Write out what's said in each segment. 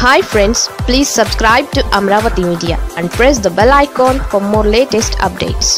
hi friends please subscribe to Amaravati media and press the bell icon for more latest updates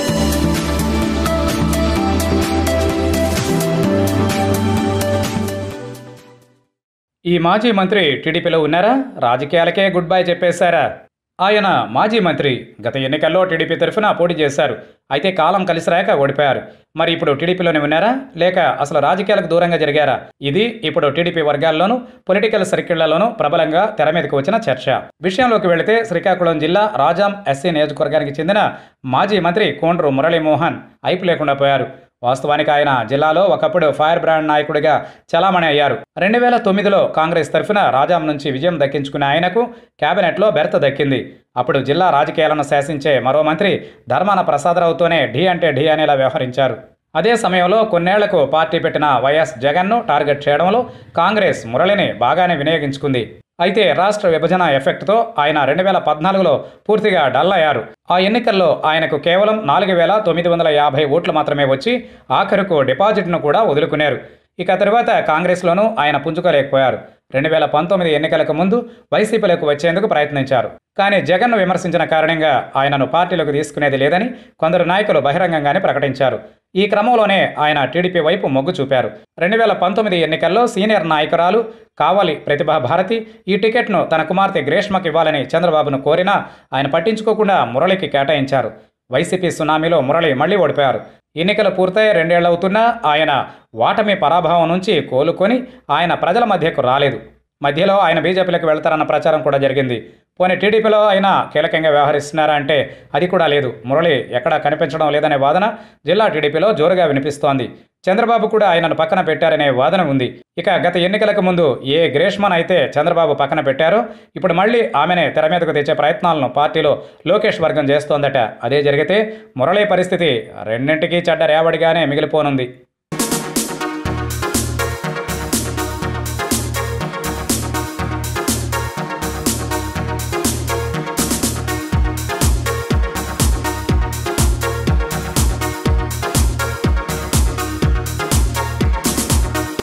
ఈ మాజీ మంత్రి టీడీపీలో ఉన్నారా రాజకీయాలకే గుడ్ బై చెప్పేశారా ఆయన మాజీ మంత్రి గత ఎన్నికల్లో టీడీపీ తరఫున పోటీ చేశారు అయితే కాలం కలిసి రాక ఓడిపోయారు మరి ఇప్పుడు టీడీపీలోనే ఉన్నారా లేక అసలు రాజకీయాలకు దూరంగా జరిగారా ఇది ఇప్పుడు టీడీపీ వర్గాల్లోనూ పొలిటికల్ సర్కిళ్లలోనూ ప్రబలంగా తెర మీదకి వచ్చిన చర్చ విషయంలోకి వెళితే శ్రీకాకుళం జిల్లా రాజాం ఎస్సీ నియోజకవర్గానికి చెందిన మాజీ మంత్రి కోండ్రు మురళీమోహన్ ఐపు లేకుండా పోయారు వాస్తవానికి ఆయన జిల్లాలో ఒకప్పుడు ఫైర్ బ్రాండ్ నాయకుడిగా చలామణి అయ్యారు రెండు వేల తొమ్మిదిలో కాంగ్రెస్ తరఫున రాజాం నుంచి విజయం దక్కించుకున్న ఆయనకు కేబినెట్లో బెర్త దక్కింది అప్పుడు జిల్లా రాజకీయాలను శాసించే మరో మంత్రి ధర్మాన ప్రసాదరావుతోనే ఢీ అంటే ఢీ అనేలా వ్యవహరించారు అదే సమయంలో కొన్నేళ్లకు పార్టీ పెట్టిన వైఎస్ జగన్ను టార్గెట్ చేయడంలో కాంగ్రెస్ మురళిని బాగానే వినియోగించుకుంది అయితే రాష్ట్ర విభజన ఎఫెక్ట్తో ఆయన రెండు వేల పద్నాలుగులో పూర్తిగా డల్ అయ్యారు ఆ ఎన్నికల్లో ఆయనకు కేవలం నాలుగు వేల తొమ్మిది వందల యాభై ఓట్లు మాత్రమే వచ్చి ఆఖరుకు డిపాజిట్ను కూడా వదులుకున్నారు ఇక తరువాత కాంగ్రెస్లోనూ ఆయన పుంజుకోలేకపోయారు రెండు వేల పంతొమ్మిది ఎన్నికలకు ముందు వైసీపీలోకి వచ్చేందుకు ప్రయత్నించారు కానీ జగన్ను విమర్శించిన కారణంగా ఆయనను పార్టీలోకి తీసుకునేది లేదని కొందరు నాయకులు బహిరంగంగానే ప్రకటించారు ఈ క్రమంలోనే ఆయన టీడీపీ వైపు మొగ్గు చూపారు రెండు వేల పంతొమ్మిది ఎన్నికల్లో సీనియర్ నాయకురాలు కావలి ప్రతిభా భారతి ఈ టికెట్ను తన కుమార్తె గ్రేష్మకి ఇవ్వాలని చంద్రబాబును కోరినా ఆయన పట్టించుకోకుండా మురళికి కేటాయించారు వైసీపీ సునామీలో మురళి మళ్లీ ఓడిపోయారు ఎన్నికలు పూర్తయి రెండేళ్లవుతున్నా ఆయన వాటమి పరాభవం నుంచి కోలుకొని ఆయన ప్రజల మధ్యకు రాలేదు మధ్యలో ఆయన బీజేపీలోకి వెళ్తారన్న ప్రచారం కూడా జరిగింది పోనీ టీడీపీలో అయినా కీలకంగా వ్యవహరిస్తున్నారా అంటే అది కూడా లేదు మురళి ఎక్కడా కనిపించడం లేదనే వాదన జిల్లా టీడీపీలో జోరుగా వినిపిస్తోంది చంద్రబాబు కూడా ఆయనను పక్కన పెట్టారనే వాదన ఉంది ఇక గత ఎన్నికలకు ముందు ఏ గ్రేష్మన్ అయితే చంద్రబాబు పక్కన పెట్టారో ఇప్పుడు మళ్ళీ ఆమెనే తెర మీదకు తెచ్చే ప్రయత్నాలను పార్టీలో లోకేష్ వర్గం చేస్తోందట అదే జరిగితే మురళి పరిస్థితి రెండింటికి చెడ్డ రేవడిగానే మిగిలిపోనుంది